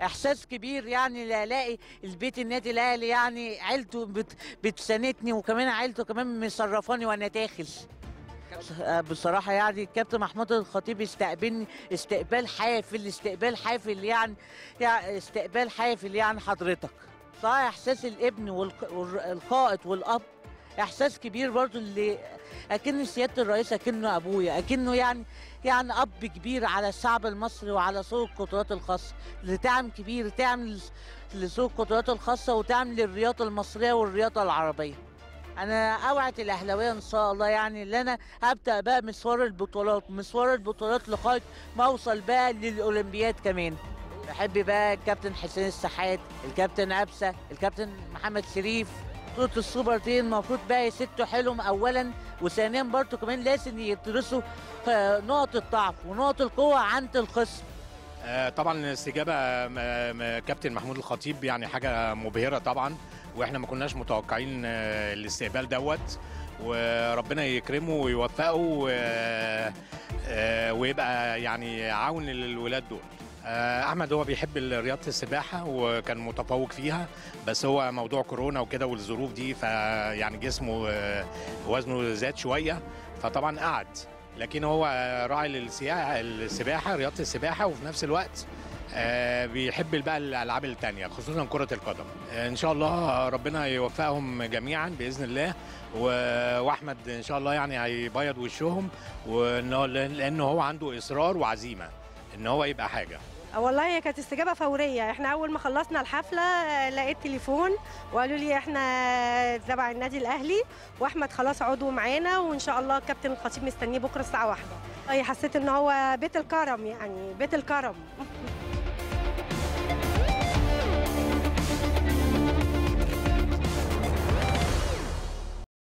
احساس كبير يعني لا الاقي البيت النادي الاهلي يعني عيلته بت بتساندني وكمان عيلته كمان مصرفاني وانا داخل بصراحة يعني الكابتن محمود الخطيب استقبلني استقبال حافل استقبال حافل يعني, يعني استقبال حافل يعني حضرتك صح احساس الابن والق- والقائد والاب احساس كبير برضو اللي اكن سياده الرئيس اكنه ابويا اكنه يعني يعني اب كبير على الشعب المصري وعلى سوق القدرات الخاصه لدعم كبير تعمل لسوق القدرات الخاصه وتعمل للرياضه المصريه والرياضه العربيه انا اوعد الاهلاويه ان شاء الله يعني اللي انا هبدا بقى مشوار البطولات مشوار البطولات لغايه ما اوصل بقى للاولمبياد كمان بحب بقى الكابتن حسين السحات الكابتن ابسه الكابتن محمد شريف بطولة السوبر دي المفروض بقى يسدوا حيلهم اولا وثانيا برضه كمان لازم يدرسوا آه، نقط الضعف ونقط القوه عند الخصم آه، طبعا الاستجابه م- م- كابتن محمود الخطيب يعني حاجه مبهره طبعا واحنا ما كناش متوقعين آه، الاستقبال دوت وربنا يكرمه ويوفقه و- آه، ويبقى يعني عون للولاد دول آه، احمد هو بيحب رياضه السباحه وكان متفوق فيها بس هو موضوع كورونا وكده والظروف دي فيعني جسمه آه، وزنه زاد شويه فطبعا قعد لكن هو راعي للسياحه السباحه رياضه السباحه وفي نفس الوقت آه، بيحب بقى الالعاب التانية خصوصا كره القدم آه، ان شاء الله ربنا يوفقهم جميعا باذن الله و- واحمد ان شاء الله يعني هيبيض وشهم وانه لان هو عنده اصرار وعزيمه ان هو يبقى حاجه والله هي كانت استجابه فوريه احنا اول ما خلصنا الحفله آه، لقيت تليفون وقالوا لي احنا تبع النادي الاهلي واحمد خلاص عضو معانا وان شاء الله الكابتن الخطيب مستنيه بكره الساعه واحدة اي حسيت ان هو بيت الكرم يعني بيت الكرم